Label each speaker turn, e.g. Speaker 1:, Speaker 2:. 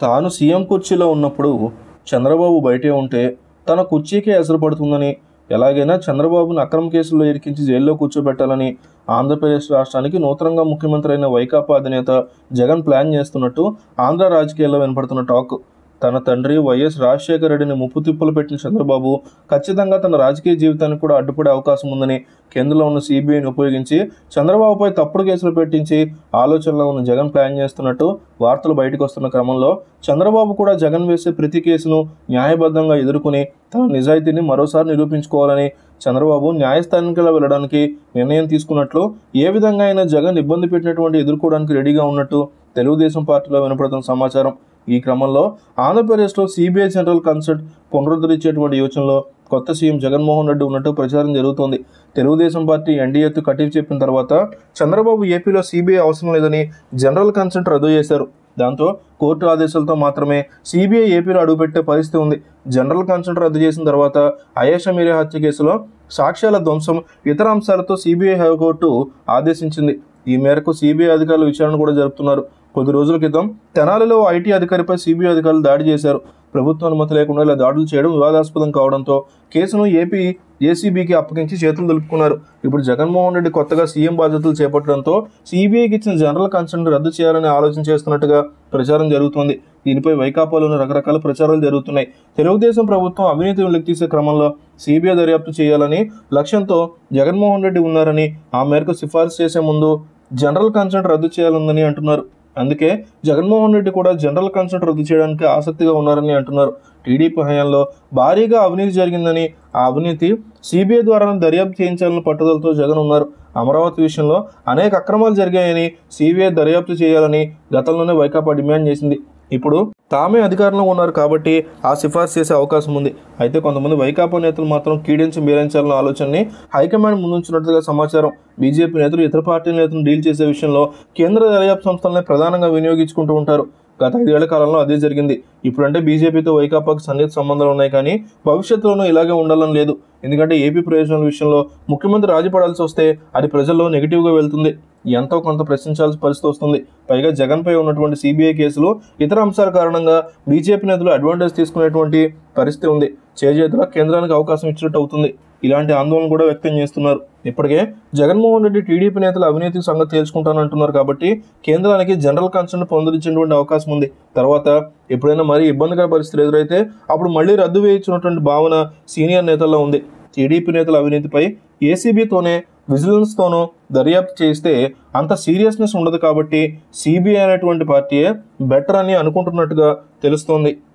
Speaker 1: తాను సీఎం కుర్చీలో ఉన్నప్పుడు చంద్రబాబు బయటే ఉంటే తన కుర్చీకే ఎసరు పడుతుందని ఎలాగైనా చంద్రబాబును అక్రమ కేసుల్లో ఇరికించి జైల్లో కూర్చోబెట్టాలని ఆంధ్రప్రదేశ్ రాష్ట్రానికి నూతనంగా ముఖ్యమంత్రి అయిన వైకాపా అధినేత జగన్ ప్లాన్ చేస్తున్నట్టు ఆంధ్ర రాజకీయాల్లో వినపడుతున్న టాక్ తన తండ్రి వైఎస్ రాజశేఖర రెడ్డిని ముప్పు తిప్పలు పెట్టిన చంద్రబాబు ఖచ్చితంగా తన రాజకీయ జీవితానికి కూడా అడ్డుపడే అవకాశం ఉందని కేంద్రంలో ఉన్న సిబిఐని ఉపయోగించి చంద్రబాబుపై తప్పుడు కేసులు పెట్టించి ఆలోచనలో ఉన్న జగన్ ప్లాన్ చేస్తున్నట్టు వార్తలు బయటకు వస్తున్న క్రమంలో చంద్రబాబు కూడా జగన్ వేసే ప్రతి కేసును న్యాయబద్ధంగా ఎదుర్కొని తన నిజాయితీని మరోసారి నిరూపించుకోవాలని చంద్రబాబు న్యాయస్థానానికి వెళ్ళడానికి నిర్ణయం తీసుకున్నట్లు ఏ విధంగా అయినా జగన్ ఇబ్బంది పెట్టినటువంటి ఎదుర్కోవడానికి రెడీగా ఉన్నట్టు తెలుగుదేశం పార్టీలో వినపడుతున్న సమాచారం ఈ క్రమంలో ఆంధ్రప్రదేశ్లో సిబిఐ సెంట్రల్ కన్సల్ట్ పునరుద్ధరించేటువంటి యోచనలో కొత్త సీఎం జగన్మోహన్ రెడ్డి ఉన్నట్టు ప్రచారం జరుగుతోంది తెలుగుదేశం పార్టీ ఎన్డీఏతో కటిఫ్ చెప్పిన తర్వాత చంద్రబాబు ఏపీలో సిబిఐ అవసరం లేదని జనరల్ కన్సల్ట్ రద్దు చేశారు దాంతో కోర్టు ఆదేశాలతో మాత్రమే సిబిఐ ఏపీలో అడుగుపెట్టే పరిస్థితి ఉంది జనరల్ కన్సల్ట్ రద్దు చేసిన తర్వాత అయేషా మీరే హత్య కేసులో సాక్ష్యాల ధ్వంసం ఇతర అంశాలతో సిబిఐ హైకోర్టు ఆదేశించింది ఈ మేరకు సిబిఐ అధికారులు విచారణ కూడా జరుపుతున్నారు కొద్ది రోజుల క్రితం తెనాలిలో ఐటీ అధికారిపై సిబిఐ అధికారులు దాడి చేశారు ప్రభుత్వ అనుమతి లేకుండా ఇలా దాడులు చేయడం వివాదాస్పదం కావడంతో కేసును ఏపీ ఏసీబీకి అప్పగించి చేతులు దులుపుకున్నారు ఇప్పుడు జగన్మోహన్ రెడ్డి కొత్తగా సీఎం బాధ్యతలు చేపట్టడంతో సిబిఐకి ఇచ్చిన జనరల్ కన్సర్న్ రద్దు చేయాలని ఆలోచన చేస్తున్నట్టుగా ప్రచారం జరుగుతోంది దీనిపై వైకాపాలోని రకరకాల ప్రచారాలు జరుగుతున్నాయి తెలుగుదేశం ప్రభుత్వం అవినీతిని వెలికితీసే క్రమంలో సిబిఐ దర్యాప్తు చేయాలని లక్ష్యంతో జగన్మోహన్ రెడ్డి ఉన్నారని ఆ మేరకు సిఫార్సు చేసే ముందు జనరల్ కన్సర్న్ రద్దు చేయాలని అంటున్నారు అందుకే జగన్మోహన్ రెడ్డి కూడా జనరల్ కన్సల్ట్ రద్దు చేయడానికి ఆసక్తిగా ఉన్నారని అంటున్నారు టీడీపీ హయాంలో భారీగా అవినీతి జరిగిందని ఆ అవినీతి సిబిఐ ద్వారా దర్యాప్తు చేయించాలని పట్టుదలతో జగన్ ఉన్నారు అమరావతి విషయంలో అనేక అక్రమాలు జరిగాయని సిబిఐ దర్యాప్తు చేయాలని గతంలోనే వైకాపా డిమాండ్ చేసింది ఇప్పుడు తామే అధికారంలో ఉన్నారు కాబట్టి ఆ సిఫార్సు చేసే అవకాశం ఉంది అయితే కొంతమంది వైకాపా నేతలు మాత్రం కీడించి మీరించాలన్న ఆలోచనని హైకమాండ్ ముందుంచినట్టుగా సమాచారం బీజేపీ నేతలు ఇతర పార్టీ నేతలను డీల్ చేసే విషయంలో కేంద్ర దర్యాప్తు సంస్థలనే ప్రధానంగా వినియోగించుకుంటూ ఉంటారు గత ఐదేళ్ల కాలంలో అదే జరిగింది ఇప్పుడంటే బీజేపీతో వైకాపాకు సన్నిహిత సంబంధాలు ఉన్నాయి కానీ భవిష్యత్తులోనూ ఇలాగే ఉండాలని లేదు ఎందుకంటే ఏపీ ప్రయోజనాల విషయంలో ముఖ్యమంత్రి రాజీపడాల్సి వస్తే అది ప్రజల్లో నెగిటివ్గా వెళ్తుంది ఎంతో కొంత ప్రశ్నించాల్సిన పరిస్థితి వస్తుంది పైగా జగన్పై ఉన్నటువంటి సిబిఐ కేసులు ఇతర అంశాల కారణంగా బీజేపీ నేతలు అడ్వాంటేజ్ తీసుకునేటువంటి పరిస్థితి ఉంది చేజేతుల కేంద్రానికి అవకాశం ఇచ్చినట్టు అవుతుంది ఇలాంటి ఆందోళన కూడా వ్యక్తం చేస్తున్నారు ఇప్పటికే జగన్మోహన్ రెడ్డి టీడీపీ నేతలు అవినీతి సంగతి తేల్చుకుంటానంటున్నారు కాబట్టి కేంద్రానికి జనరల్ కన్సర్న్ పొందరించినటువంటి అవకాశం ఉంది తర్వాత ఎప్పుడైనా మరీ ఇబ్బందికర పరిస్థితులు ఎదురైతే అప్పుడు మళ్ళీ రద్దు వేయించినటువంటి భావన సీనియర్ నేతల్లో ఉంది టీడీపీ నేతల అవినీతిపై ఏసీబీతోనే విజిలెన్స్తోనూ దర్యాప్తు చేస్తే అంత సీరియస్నెస్ ఉండదు కాబట్టి సిబిఐ అనేటువంటి పార్టీయే బెటర్ అని అనుకుంటున్నట్టుగా తెలుస్తోంది